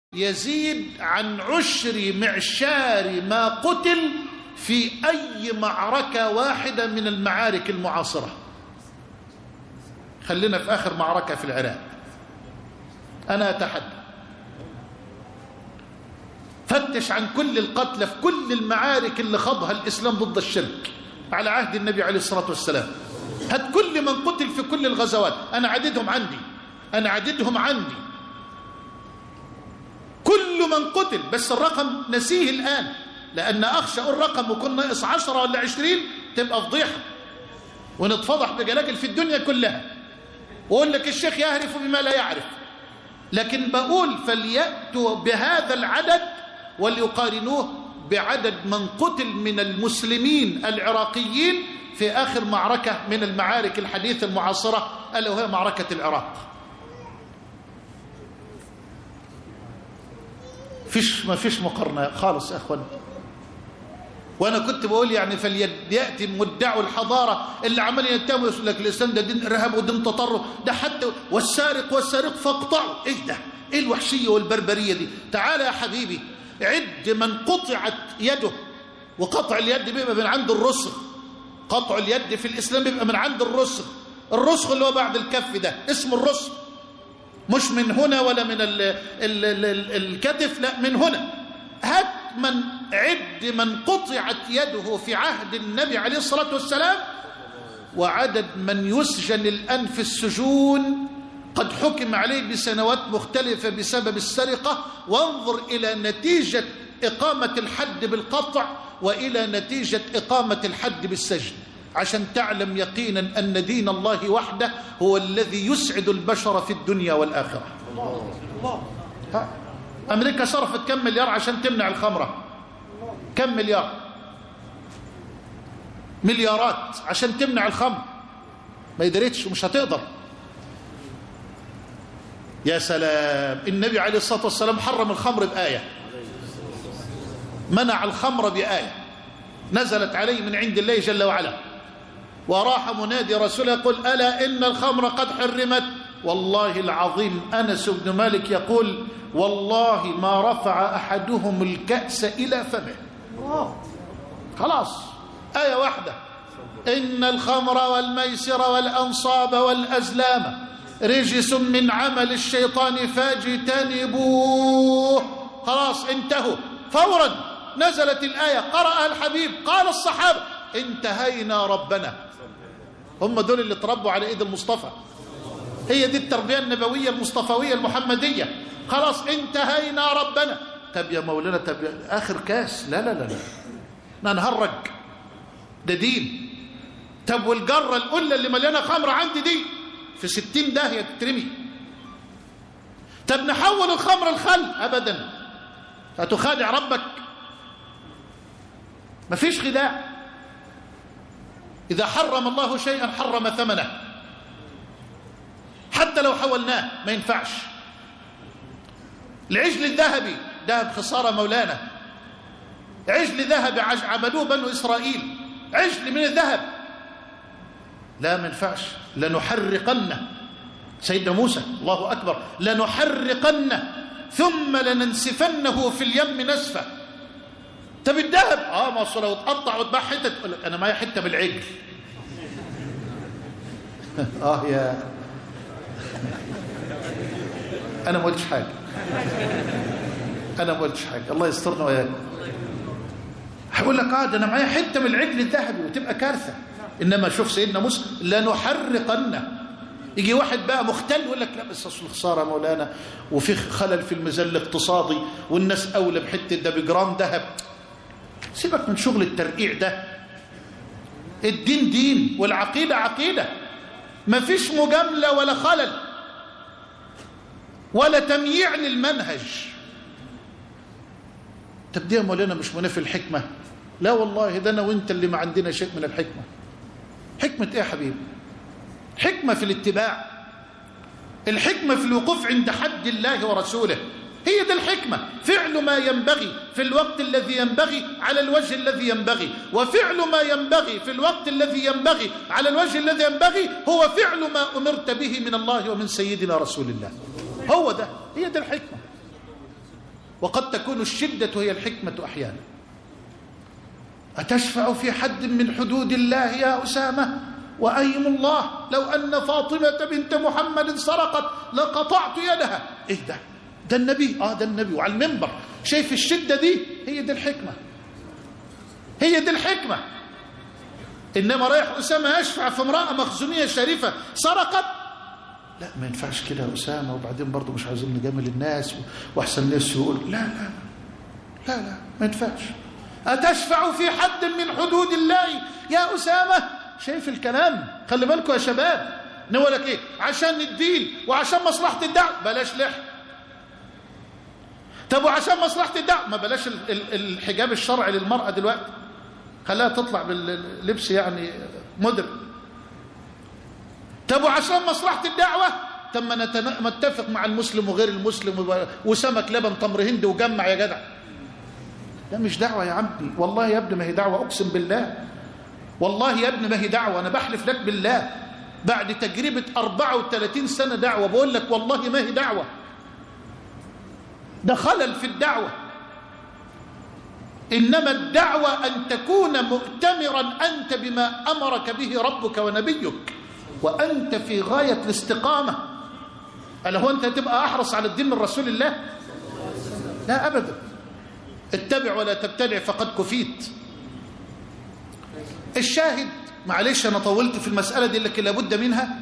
يزيد عن عشر معشار ما قتل في أي معركة واحدة من المعارك المعاصرة خلينا في آخر معركة في العراق أنا أتحدى فتش عن كل القتلى في كل المعارك اللي خضها الإسلام ضد الشرك على عهد النبي عليه الصلاة والسلام هات كل من قتل في كل الغزوات أنا عددهم عندي أنا عددهم عندي كل من قتل بس الرقم نسيه الآن لأن أخشى الرقم وكن ناقص عشرة ولا عشرين تبقى فضيحة ونتفضح بجلاجل في الدنيا كلها وأقول لك الشيخ يهرف بما لا يعرف لكن بقول فليأتوا بهذا العدد وليقارنوه بعدد من قتل من المسلمين العراقيين في آخر معركة من المعارك الحديثة المعاصرة ألا وهي معركة العراق فيش ما فيش مقارنة خالص يا أخوان وأنا كنت بقول يعني فليأتي مدعوا الحضارة اللي عمال يتهموا يقول لك الإسلام ده دين إرهاب ودين تطرف ده حتى والسارق والسارق فاقطعوا إيه ده؟ إيه الوحشية والبربرية دي؟ تعال يا حبيبي عد من قطعت يده وقطع اليد بيبقى من عند الرسغ قطع اليد في الإسلام بيبقى من عند الرسغ الرسغ اللي هو بعد الكف ده اسمه الرسغ مش من هنا ولا من ال ال ال ال الكتف لا من هنا هات من عد من قطعت يده في عهد النبي عليه الصلاة والسلام وعدد من يسجن الآن في السجون قد حكم عليه بسنوات مختلفة بسبب السرقة وانظر إلى نتيجة إقامة الحد بالقطع وإلى نتيجة إقامة الحد بالسجن عشان تعلم يقينا أن دين الله وحده هو الذي يسعد البشر في الدنيا والآخرة الله الله ها. أمريكا صرفت كم مليار عشان تمنع الخمرة كم مليار مليارات عشان تمنع الخمر ما يدريتش ومش هتقدر يا سلام النبي عليه الصلاة والسلام حرم الخمر بآية منع الخمر بآية نزلت عليه من عند الله جل وعلا وراح منادي رسوله يقول ألا إن الخمر قد حرمت والله العظيم أنس بن مالك يقول والله ما رفع أحدهم الكأس إلى فمه خلاص آية واحدة إن الخمر والميسر والأنصاب والأزلام رجس من عمل الشيطان فاجتنبوه خلاص انتهوا فورا نزلت الآية قرأها الحبيب قال الصحابة انتهينا ربنا هم دول اللي تربوا على ايد المصطفى هي دي التربية النبوية المصطفوية المحمدية خلاص انتهينا ربنا طب يا مولانا طب آخر كاس لا لا لا لا ننهرج ده دين طب والجرة القلة اللي مليانة خمر عندي دي في ستين داهية تترمي طب نحول الخمر الخل أبدا هتخادع ربك مفيش خداع إذا حرم الله شيئا حرم ثمنه حتى لو حولناه ما ينفعش العجل الذهبي ذهب خسارة مولانا عجل ذهبي عبدوه بنو إسرائيل عجل من الذهب لا ما ينفعش لنحرقنه سيدنا موسى الله أكبر لنحرقنه ثم لننسفنه في اليم نسفا طب الذهب اه ما اصل لو اتقطع واتباع حته تقول لك انا معايا حته من العجل اه يا انا ما قلتش حاجه انا ما قلتش حاجه الله يسترنا وياكم هقول لك اه ده انا معايا حته من العجل الذهبي وتبقى كارثه انما شوف سيدنا موسى لنحرقنه يجي واحد بقى مختل يقول لك لا بس اصل خساره مولانا وفي خلل في الميزان الاقتصادي والناس اولى بحته ده بجرام ذهب سيبك من شغل الترقيع ده الدين دين والعقيده عقيده مفيش مجامله ولا خلل ولا تمييع للمنهج طب دي يا مولانا مش منافي الحكمه لا والله ده انا وانت اللي ما عندنا شيء من الحكمه حكمه ايه يا حبيبي حكمة في الاتباع الحكمة في الوقوف عند حد الله ورسوله هي دي الحكمة فعل ما ينبغي في الوقت الذي ينبغي على الوجه الذي ينبغي وفعل ما ينبغي في الوقت الذي ينبغي على الوجه الذي ينبغي هو فعل ما أمرت به من الله ومن سيدنا رسول الله هو ده هي دي الحكمة وقد تكون الشدة هي الحكمة أحيانا أتشفع في حد من حدود الله يا أسامة وأيم الله لو أن فاطمة بنت محمد سرقت لقطعت يدها إيه ده ده النبي آه ده النبي وعلى المنبر شايف الشدة دي هي دي الحكمة هي دي الحكمة إنما رايح أسامة يشفع في امرأة مخزومية شريفة سرقت لا ما ينفعش كده يا أسامة وبعدين برضه مش عايزين نجامل الناس وأحسن الناس يقول لا لا لا لا ما ينفعش أتشفع في حد من حدود الله يا أسامة شايف الكلام خلي بالكم يا شباب نقول لك ايه عشان الدين وعشان مصلحة الدعوة بلاش لحية طب وعشان مصلحة الدعوة ما بلاش الحجاب الشرعي للمرأة دلوقتي خلاها تطلع باللبس يعني مدر طب وعشان مصلحة الدعوة طب ما نتفق مع المسلم وغير المسلم وسمك لبن تمر هندي وجمع يا جدع ده مش دعوة يا عمي والله يا ابني ما هي دعوة أقسم بالله والله يا ابني ما هي دعوة أنا بحلف لك بالله بعد تجربة 34 سنة دعوة بقول لك والله ما هي دعوة ده خلل في الدعوة إنما الدعوة أن تكون مؤتمرا أنت بما أمرك به ربك ونبيك وأنت في غاية الاستقامة ألا هو أنت تبقى أحرص على الدين من رسول الله لا أبدا اتبع ولا تبتدع فقد كفيت الشاهد معلش أنا طولت في المسألة دي لكن لابد منها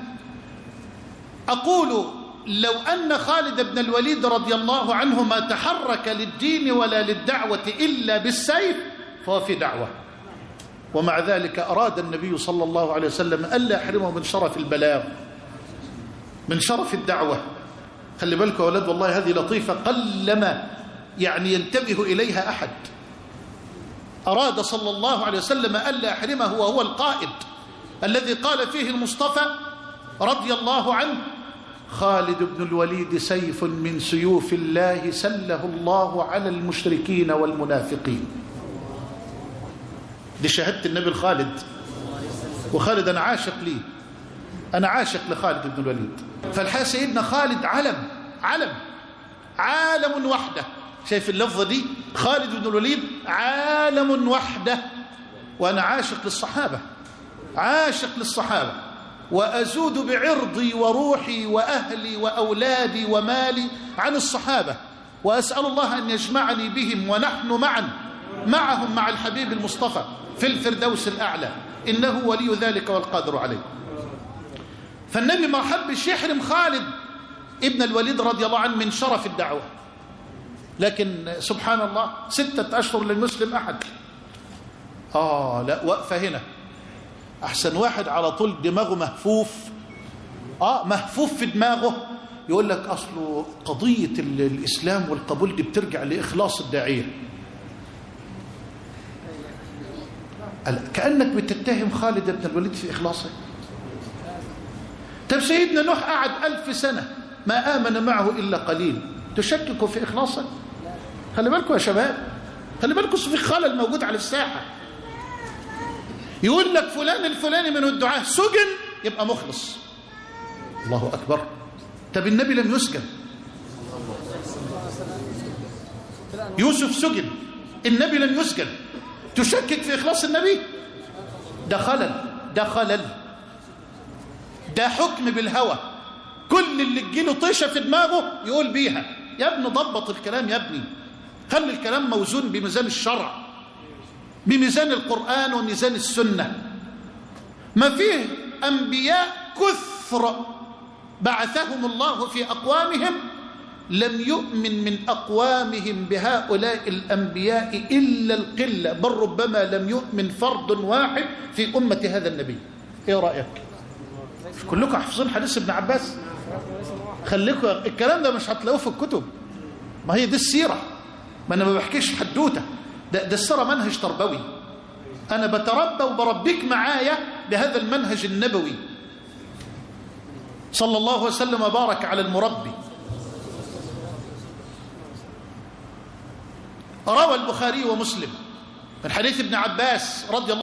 أقول لو أن خالد بن الوليد رضي الله عنه ما تحرك للدين ولا للدعوة إلا بالسيف فهو في دعوة ومع ذلك أراد النبي صلى الله عليه وسلم ألا يحرمه من شرف البلاغ من شرف الدعوة خلي بالكم يا أولاد والله هذه لطيفة قلما يعني ينتبه إليها أحد أراد صلى الله عليه وسلم ألا يحرمه وهو القائد الذي قال فيه المصطفى رضي الله عنه خالد بن الوليد سيف من سيوف الله سله الله على المشركين والمنافقين دي شهادة النبي الخالد وخالد أنا عاشق ليه أنا عاشق لخالد بن الوليد فالحقيقة سيدنا خالد علم علم عالم وحده شايف اللفظة دي خالد بن الوليد عالم وحده وأنا عاشق للصحابة عاشق للصحابة وأزود بعرضي وروحي وأهلي وأولادي ومالي عن الصحابة وأسأل الله أن يجمعني بهم ونحن معا معهم مع الحبيب المصطفى في الفردوس الأعلى إنه ولي ذلك والقادر عليه فالنبي ما حبش يحرم خالد ابن الوليد رضي الله عنه من شرف الدعوة لكن سبحان الله ستة أشهر للمسلم أحد آه لا وقفة هنا أحسن واحد على طول دماغه مهفوف آه مهفوف في دماغه يقول لك أصله قضية الإسلام والقبول دي بترجع لإخلاص الداعية كأنك بتتهم خالد بن الوليد في إخلاصه طب سيدنا نوح قعد ألف سنة ما آمن معه إلا قليل تشككوا في إخلاصه خلي بالكم يا شباب خلي بالكم في خلل موجود على الساحة يقول لك فلان الفلاني من الدعاة سجن يبقى مخلص الله أكبر طب النبي لم يسجن يوسف سجن النبي لم يسجن تشكك في إخلاص النبي ده خلل ده خلل ده حكم بالهوى كل اللي تجيله طيشة في دماغه يقول بيها يا ابني ضبط الكلام يا ابني خلي الكلام موزون بميزان الشرع بميزان القرآن وميزان السنة ما فيه أنبياء كثر بعثهم الله في أقوامهم لم يؤمن من أقوامهم بهؤلاء الأنبياء إلا القلة بل ربما لم يؤمن فرد واحد في أمة هذا النبي إيه رأيك كلكم حافظين حديث ابن عباس خليكم الكلام ده مش هتلاقوه في الكتب ما هي دي السيرة ما أنا ما بحكيش حدوتة ده, ده السيرة منهج تربوي أنا بتربى وبربيك معايا بهذا المنهج النبوي صلى الله وسلم وبارك على المربي روى البخاري ومسلم من حديث ابن عباس رضي الله